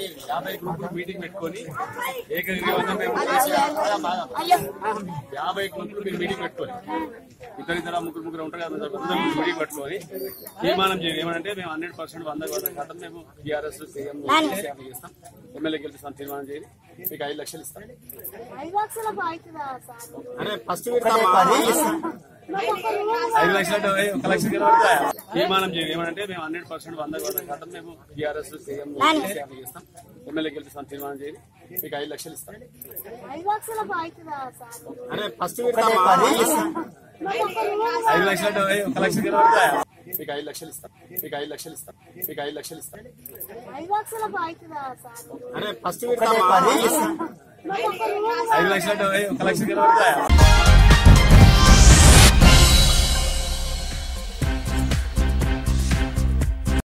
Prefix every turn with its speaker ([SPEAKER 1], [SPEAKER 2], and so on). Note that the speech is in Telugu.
[SPEAKER 1] యాభై గ్రూపులు మీటింగ్ పెట్టుకొని ఏకగ్రీవంగా మేము యాభై గ్రూపులు మీరు మీటింగ్ పెట్టుకొని ఇద్దరు ఇద్దరు ముగ్గురు ముగ్గురు ఉంటారు కదా అందరూ మీటింగ్ పెట్టుకొని తీర్మానం చేయాలి ఏమంటే మేము హండ్రెడ్ పర్సెంట్ వంద వంద శాతం మేము టీఆర్ఎస్ సీఎం చేస్తాం ఎమ్మెల్యే గెలిపిస్తాం తీర్మానం చేయాలి మీకు ఐదు లక్షలు ఇస్తాం
[SPEAKER 2] ఐదు లక్షల అవుతుందా సార్
[SPEAKER 3] అరే ఫస్ట్ విడత
[SPEAKER 1] ఐదు లక్షల అంటే ఒక లక్ష పడతాయా తీర్మానం చేయాలి ఏమంటే మేము హండ్రెడ్ పర్సెంట్ వంద వంద శాతం మేము టీఆర్ఎస్ సీఎం చేస్తాం ఎమ్మెల్యే గెలిపిస్తాం తీర్మానం చేయాలి మీకు ఐదు లక్షలు ఇస్తాం
[SPEAKER 2] ఐదు లక్షల అవుతుందా సార్
[SPEAKER 3] అరే ఫస్ట్ విడత
[SPEAKER 1] ఐదు లక్షల అంటే ఒక లక్ష పడతాయా మీకు ఐదు లక్షలు ఇస్తాం మీకు ఐదు లక్షలు ఇస్తాం మీకు ఐదు లక్షలు ఇస్తాం
[SPEAKER 2] ఐదు లక్షల అవుతుందా సార్
[SPEAKER 3] అరే ఫస్ట్ విడత
[SPEAKER 1] ఐదు లక్షల అంటే ఒక లక్ష పడతాయా